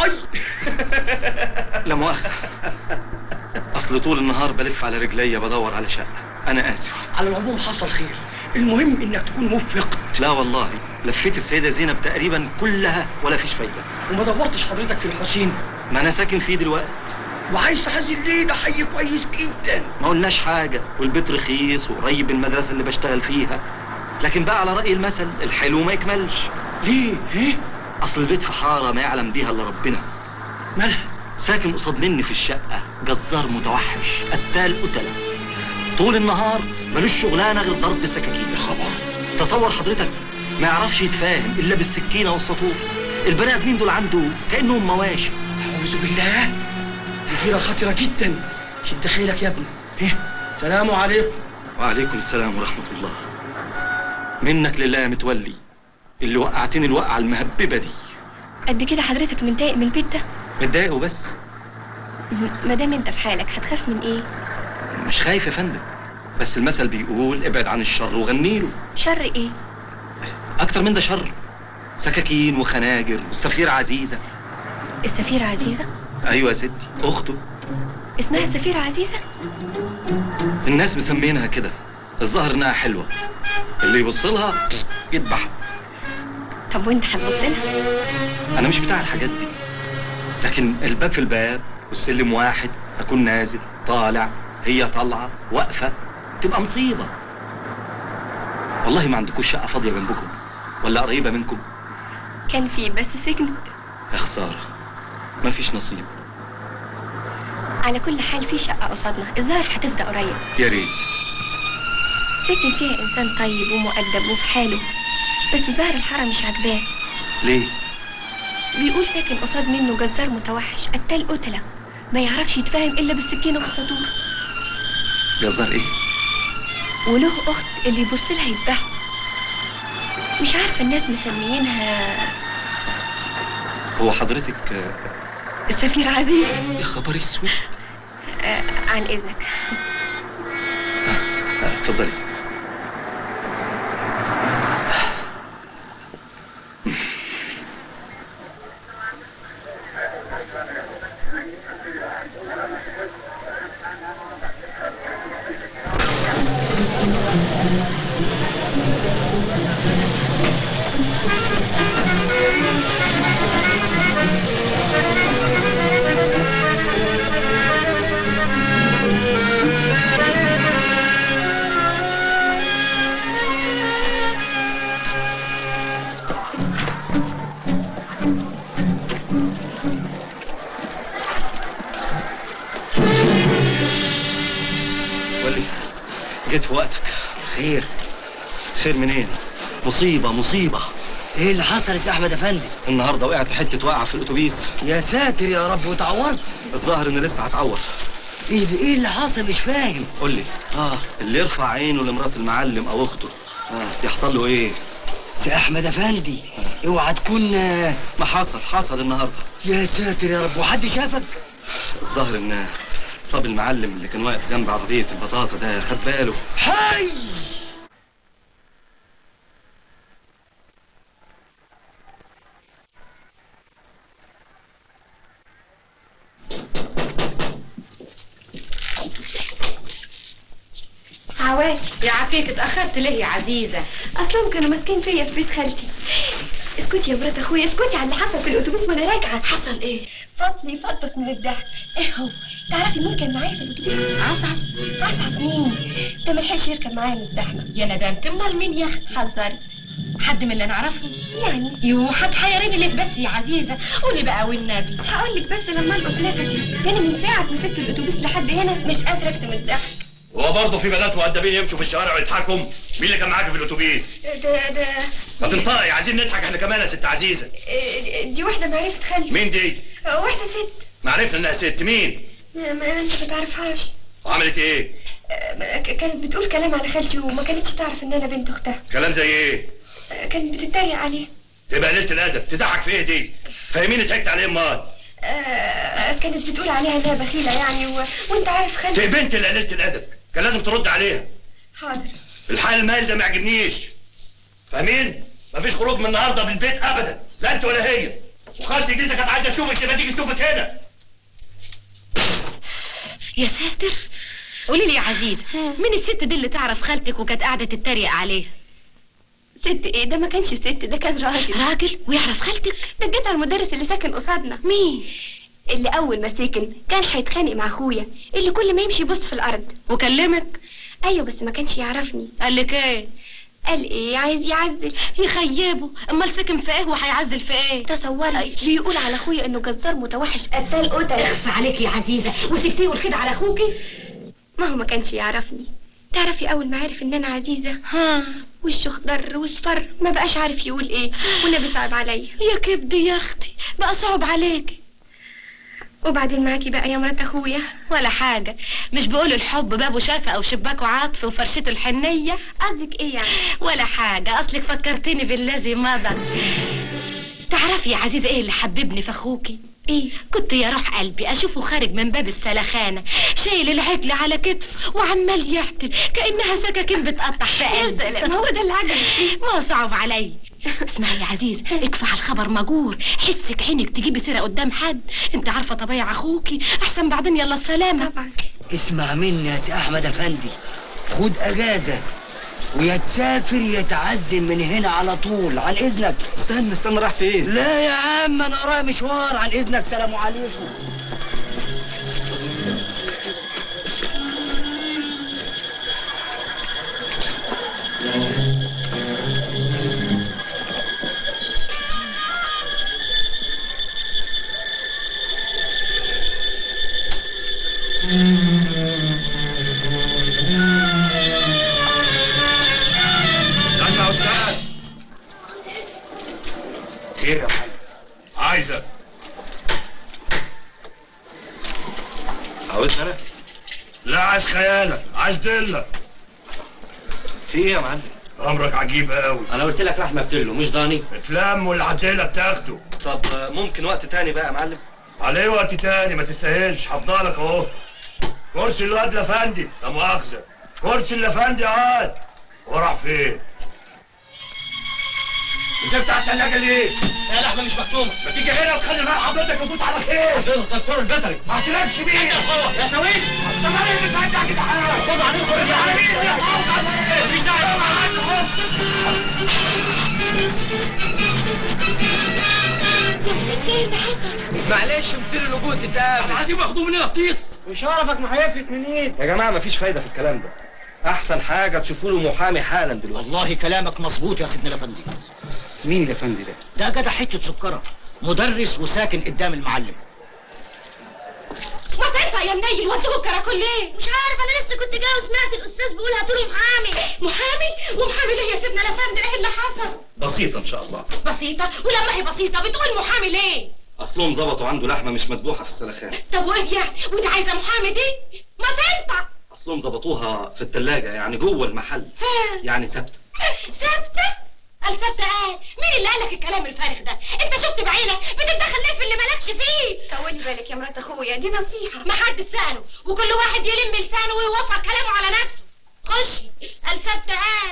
اي لا مؤاخذة أصل طول النهار بلف على رجليا بدور على شقة أنا آسف على العموم حصل خير المهم انك تكون وفق لا والله لفيت السيدة زينب تقريبا كلها ولا فيش فايدة وما دورتش حضرتك في الحسين ما أنا ساكن فيه دلوقتي وعايز تحزن ليه ده حي كويس جدا ما قلناش حاجة والبيت رخيص وقريب من المدرسة اللي بشتغل فيها لكن بقى على رأي المثل الحلو ما يكملش ليه ايه أصل البيت في حارة ما يعلم بيها إلا ربنا مالها ساكن قصاد مني في الشقة جزار متوحش قتال قتلة طول النهار ملوش شغلانة غير ضرب سكاكين يا خبر تصور حضرتك ما يعرفش يتفاهم إلا بالسكينة والسطور البني آدمين دول عنده كأنهم مواشي اعوذ بالله دي جيرة خطرة جدا شد حيلك يا ابني ايه سلام عليكم وعليكم السلام ورحمة الله منك لله يا متولي اللي وقعتني الوقعة المهببة دي قد كده حضرتك متضايق من البيت ده متضايق وبس ما دام انت في حالك هتخاف من ايه مش خايف يا فندم بس المثل بيقول ابعد عن الشر وغنيله شر ايه اكتر من ده شر سكاكين وخناجر والسفيرة عزيزة السفيرة عزيزة ايوه يا ستي اخته اسمها السفيرة عزيزة الناس مسمينها كده الظاهر انها حلوة اللي يبص لها يذبحها طب وانت هتبص لها انا مش بتاع الحاجات دي لكن الباب في الباب والسلم واحد اكون نازل طالع هي طالعة واقفة تبقى مصيبة والله ما عندكوش شقة فاضية جنبكم ولا قريبة منكم كان في بس سجنت يا خسارة مفيش نصيب على كل حال في شقة قصادنا الظاهر هتفضى قريب يا ريت ساكن فيها انسان طيب ومؤدب وفي حاله بس الظاهر الحارة مش عاجباه ليه بيقول ساكن قصاد منه جزار متوحش قتال قتلة ما يعرفش يتفاهم الا بالسكينة والسطور جزار ايه وله اخت اللي يبص لها يذبحه مش عارفة الناس مسميينها هو حضرتك آه، السفير عزيز يا خبر اسود آه عن اذنك آه، اتفضلي ولي جيت في وقتك خير خير منين مصيبة مصيبة ايه اللي حصل يا سي احمد افندي النهارده وقعت حتة وقعة في الأتوبيس يا ساتر يا رب وتعورت الظاهر إني لسه هتعور ايه ده ايه اللي حصل مش فاهم قول لي اه اللي يرفع عينه لمرات المعلم أو أخته اه يحصل له إيه؟ سي احمد افندي اوعى تكون آه، ما حصل حصل النهارده يا ساتر يا رب وحد شافك الظاهر إن صاب المعلم اللي كان واقف جنب عربية البطاطا ده خد باله حي عواش يعافيك اتأخرت ليه يا عزيزة اصلهم كانوا ماسكين فيا في بيت خالتي اسكتي يا مرات اخويا اسكتي على اللي حصل في الاتوبيس وانا راجعه حصل ايه فصلي فطس من الضحك ايه هو تعرفي مين كان معايا في الاتوبيس عصعص عسعس مين ده ملحقش يركب معايا من الزحمه يا ندمت امال مين يا اختي حذري حد من اللي نعرفهم يعني يو هتحيريني ليه بس يا عزيزة قولي بقى والنبي هقول لك بس لما القط نفسي انا من ساعه ما سبت الاتوبيس لحد هنا مش قادره اكتم الضحك هو برضه في بنات مؤدبين يمشوا في الشوارع ويضحكوا مين اللي كان معاك في الاتوبيس ده ده ما تنطقي عايزين نضحك احنا كمان يا ست عزيزه دي واحده معرفه خالتي مين دي واحده ست ما عرفنا انها ست مين ما, ما انت ما تعرفهاش وعملت ايه آه، ك- كانت بتقول كلام على خالتي وما كانتش تعرف ان انا بنت اختها كلام زي ايه آه، كانت بتتريق عليه تبقى قليله الادب تضحك في ايه دي فاهميني ضحكت عليه امال آه، كانت بتقول عليها انها بخيله يعني و... وانت عارف دي خالتي بنت اللي قليله الادب كان لازم ترد عليها حاضر الحال المال ده ما عجبنيش فاهمين مفيش خروج من النهارده من البيت ابدا لا انت ولا هي وخالتك دي كانت عايزه تشوفك تبقى تيجي تشوفك هنا يا ساتر قولي لي يا عزيزة ها. مين الست دي اللي تعرف خالتك وكانت قاعدة تتريق عليها ست ايه ده ما كانش ست ده كان راجل راجل ويعرف خالتك ده جيت على المدرس اللي ساكن قصادنا مين اللي اول ما سكن كان هيتخانق مع اخويا اللي كل ما يمشي يبص في الارض وكلمك ايوه بس ما كانش يعرفني قال لك ايه قال ايه عايز يعزل يخيبه امال ساكن في ايه وهيعزل في ايه تصوري بيقول على اخويا انه جزار متوحش قتال قتل اخص عليك يا عزيزة وسبتيه والخيد على اخوكي ما هو ما كانش يعرفني تعرفي اول ما عرف ان انا عزيزه ها وشه خضر واصفر ما بقاش عارف يقول ايه والنبي صعب عليا يا كبدي يا اختي بقى صعب عليكي وبعدين معاكي بقى يا مرات اخويا ولا حاجة مش بيقولوا الحب بابه شافة او شباكه عطف وفرشته الحنية قصدك ايه يعني ولا حاجة اصلك فكرتني بالذي مضى تعرفي يا عزيزة ايه اللي حببني في اخوكي ايه كنت يا روح قلبي اشوفه خارج من باب السلخانة شايل العجل على كتفه وعمال يحتل كأنها سكاكين بتقطع في يا قلبي سلام هو ده اللي عجبك فيه ما صعب علي اسمعي يا عزيز اكفى على الخبر مجور حسك عينك تجيبي سيرة قدام حد انت عارفة طبيعة اخوكي احسن بعدين يلا السلامة طبعا اسمع مني يا سي احمد افندي خد اجازه ويا تسافر يا تعزل من هنا على طول عن اذنك استنى استنى راح فين لا يا عم انا ورايا مشوار عن اذنك سلام عليكم استنى يا استاذ خير يا معلم عايزك عاوزني انا لا عايز خيالك عايز دلك في ايه يا معلم امرك عجيب قوي انا قلت لك لحمه بتلو مش ضاني اتلم واللي عدلك تاخده طب آه، ممكن وقت تاني بقى يا معلم عليه وقت تاني ما تستاهلش هفضلك اهو كرسي الواد لفندي لا مؤاخذة كرسي الافندي عاد وراح فين؟ انت بتاع الثلاجة ليه؟ يا لحمه مش مختومه ما تيجي هنا وتخلي معايا حضرتك وفوت على خير دكتور البيطري ما اعترفش بيه يا شاويش طب انا اللي ساعدتك كده خد عليه خد على مين يا مفيش داعي يا ستي ايه اللي حصل معلش مسير الوجود تتقابل عايزين ياخدوه مننا فطيس مش هعرفك ما هيفلت منين يا جماعه مفيش فايده في الكلام ده احسن حاجه تشوفوا له محامي حالا دلوقتي والله كلامك مظبوط يا سيدنا الافندي مين اللي فندي ده ده جدع حته سكره مدرس وساكن قدام المعلم ما تنفع يا منيل ودوه الكراكول ليه مش عارف انا لسه كنت جاي وسمعت الاستاذ بيقول هاتوا له محامي محامي ومحامي ليه يا سيدنا الافندي ايه اللي حصل بسيطه ان شاء الله بسيطة ولما هي بسيطة بتقول محامي ليه اصلهم ظبطوا عنده لحمه مش مذبوحه في السلخان طب وايه يعني ودي عايزة محامي دي ما تنفع اصلهم ظبطوها في التلاجة يعني جوه المحل ها يعني ثابته ثابتة قال ثابتة ايه مين اللي قالك الكلام الفارغ ده انت شفت بعينك بتتدخل ليه في اللي مالكش فيه طولي بالك يا مرات اخويا دي نصيحه ما حد سأله وكل واحد يلم لسانه ويوفر كلامه على نفسه خشي قال ثابتة ايه